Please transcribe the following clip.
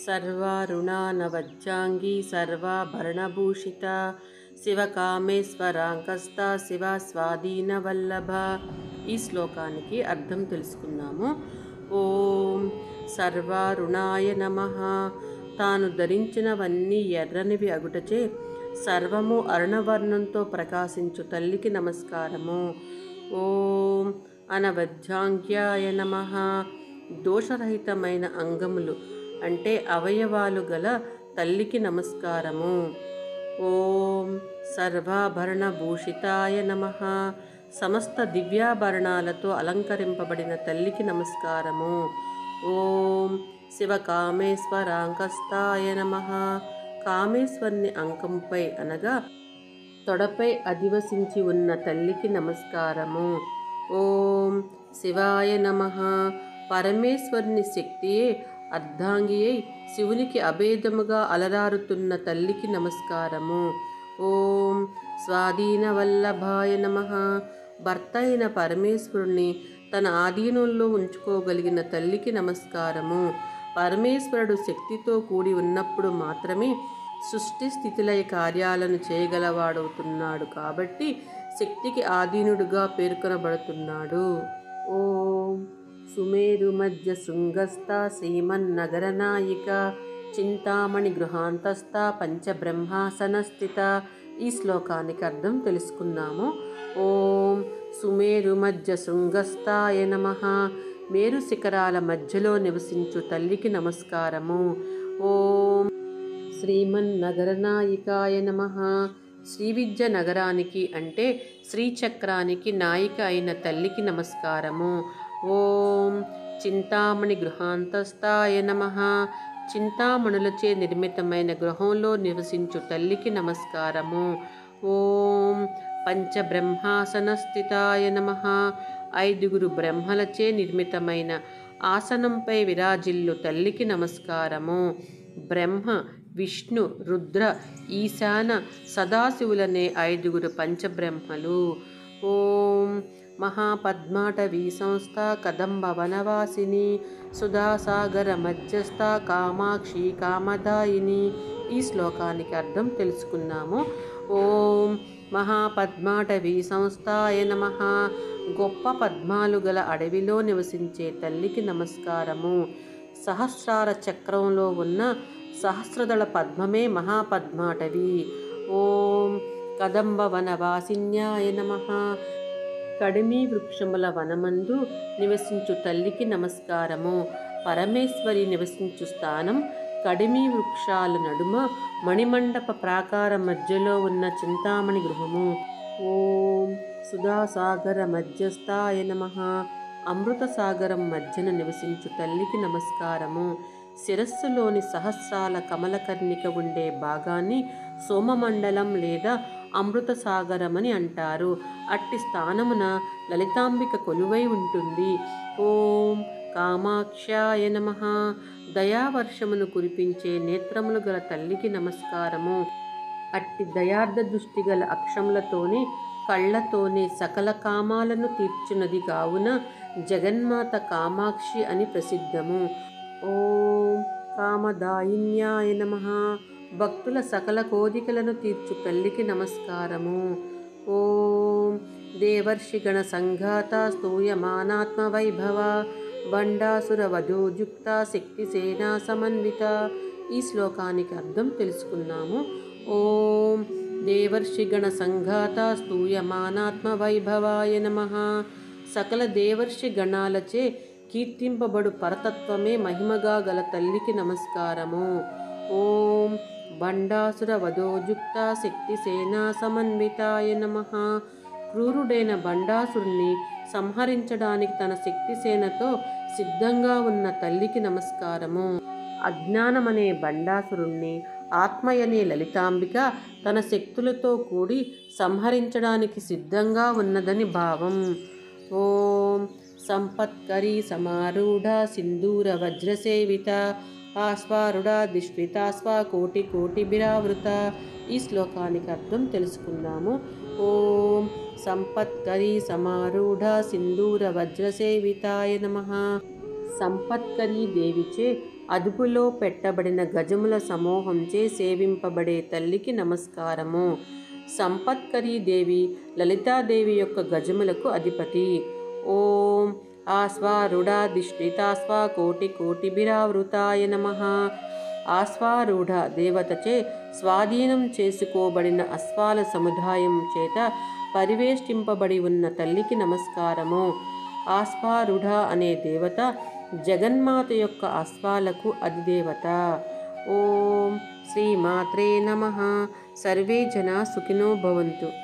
సర్వారుణానవజ్జాంగీ సర్వాభరణభూషిత శివకామేశ్వరాంకస్త శివ స్వాధీనవల్లభ ఈ శ్లోకానికి అర్థం తెలుసుకుందాము ఓం సర్వారుణాయ నమ తాను ధరించినవన్నీ ఎర్రనివి అగుటచే సర్వము అరుణవర్ణంతో ప్రకాశించు తల్లికి నమస్కారము ఓం అనవధ్యాంగ్యాయ నమ దోషరహితమైన అంగములు అంటే అవయవాలు గల తల్లికి నమస్కారము ఓం సర్వాభరణ భూషితాయ నమ సమస్త దివ్యాభరణాలతో అలంకరింపబడిన తల్లికి నమస్కారము ఓం శివకామేశ్వరాంకస్తాయ నమ కామేశ్వరుని అంకంపై అనగా తొడపై అధివసించి ఉన్న తల్లికి నమస్కారము ఓం శివాయ నమ పరమేశ్వరుని శక్తియే అర్ధాంగి అయి శివునికి అభేదముగా అలరారుతున్న తల్లికి నమస్కారము ఓం స్వాధీన వల్లభాయ నమ భర్త అయిన పరమేశ్వరుణ్ణి తన ఆధీనంలో ఉంచుకోగలిగిన తల్లికి నమస్కారము పరమేశ్వరుడు శక్తితో కూడి ఉన్నప్పుడు మాత్రమే సృష్టి స్థితిలయ కార్యాలను చేయగలవాడవుతున్నాడు కాబట్టి శక్తికి ఆధీనుడుగా పేర్కొనబడుతున్నాడు ఓం సుమేరు మధ్య శృంగస్థ శ్రీమన్నగర నాయిక చింతామణి గృహాంతస్థ పంచబ్రహ్మాసన స్థిత ఈ శ్లోకానికి అర్థం తెలుసుకుందాము ఓం సుమేరు మధ్య శృంగస్థాయ నమ మేరు శిఖరాల మధ్యలో నివసించు తల్లికి నమస్కారము ఓం శ్రీమన్నగరనాయికాయ నమ శ్రీ విద్య నగరానికి అంటే శ్రీచక్రానికి నాయిక అయిన తల్లికి నమస్కారము ఓం చింతామణి గృహాంతస్థాయ నమ చింతామణులచే నిర్మితమైన గృహంలో నివసించు తల్లికి నమస్కారము ఓం పంచబ్రహ్మాసన స్థితాయ నమ ఐదుగురు బ్రహ్మలచే నిర్మితమైన ఆసనంపై విరాజిల్లు తల్లికి నమస్కారము బ్రహ్మ విష్ణు రుద్ర ఈశాన సదాశివులనే ఐదుగురు పంచబ్రహ్మలు ఓం మహాపద్మాటవీ సంస్థ కదంబ వనవాసిని సుధాసాగర మధ్యస్థ కామాక్షి కామదాయిని ఈ శ్లోకానికి అర్థం తెలుసుకున్నాము ఓం మహాపద్మాటవీ సంస్థాయ నమ గొప్ప పద్మాలు గల అడవిలో నివసించే తల్లికి నమస్కారము సహస్రార చక్రంలో ఉన్న సహస్రదళ పద్మమే మహాపద్మాటవి ఓం కదంబ వనవాసిన్యాయ నమ కడిమి వృక్షముల వనమందు నివసించు తల్లికి నమస్కారము పరమేశ్వరి నివసించు స్థానం కడిమి వృక్షాల నడుమ మణిమండప ప్రాకార మధ్యలో ఉన్న చింతామణి గృహము ఓం సుధాసాగర మధ్యస్థాయ నమ అమృత సాగరం మధ్యన నివసించు తల్లికి నమస్కారము శిరస్సులోని సహస్రాల కమలకర్ణిక ఉండే భాగాన్ని సోమమండలం లేదా అమృత సాగరమని అంటారు అట్టి స్థానమున లలితాంబిక కొలువై ఉంటుంది ఓం కామాక్షాయ నమ దయావర్షమును కురిపించే నేత్రములు గల తల్లికి నమస్కారము అట్టి దయార్థ దృష్టి గల అక్షములతోనే కళ్ళతోనే సకల కామాలను తీర్చున్నది కావున జగన్మాత కామాక్షి అని ప్రసిద్ధము ఓం కామదాయిన్యాయ నమ భక్తుల సకల కోరికలను తీర్చు తల్లికి నమస్కారము ఓం దేవర్షిగణ సంఘాత స్తూయమానాత్మ వైభవ బండాసుర వధోజుక్త శక్తి సేనా సమన్విత ఈ శ్లోకానికి అర్థం తెలుసుకున్నాము ఓం దేవర్షిగణ సంఘాత స్తూయమానాత్మ వైభవాయ నమ సకల దేవర్షి గణాలచే కీర్తింపబడు పరతత్వమే మహిమగా గల తల్లికి నమస్కారము ఓం బండాసుర వధోజుక్త శక్తి సేనా సమన్వితాయ నమ క్రూరుడైన బండాసురుణ్ణి సంహరించడానికి తన శక్తి సేనతో సిద్ధంగా ఉన్న తల్లికి నమస్కారము అజ్ఞానమనే బండాసురుణ్ణి ఆత్మయనే లలితాంబిక తన శక్తులతో కూడి సంహరించడానికి సిద్ధంగా ఉన్నదని భావం ఓం సంపత్కరీ సమారూఢ సింధూర వజ్రసేవిత ఆస్వారుడ దిష్వితాస్వా కోటి కోటి బిరావృత ఈ శ్లోకానికి అర్థం తెలుసుకుందాము ఓం సంపత్కరీ సమారూఢ సింధూర వజ్రసేవితాయ నమ సంపత్కరీ దేవిచే అదుపులో పెట్టబడిన గజముల సమూహంచే సేవింపబడే తల్లికి నమస్కారము సంపత్కరీ దేవి లలితాదేవి యొక్క గజములకు అధిపతి ఓం ఆస్వారుఢాధిష్ఠితాస్వా కోటి కోటిభిరావృతాయ నమ ఆస్వారూఢ దేవతచే స్వాధీనం చేసుకోబడిన అశ్వాల సముదాయం చేత పరివేష్టింపబడి ఉన్న తల్లికి నమస్కారము ఆస్వారుఢ అనే దేవత జగన్మాత యొక్క అశ్వాలకు అధిదేవత ఓం శ్రీమాత్రే నమ సర్వే జనా సుఖినో భవంతు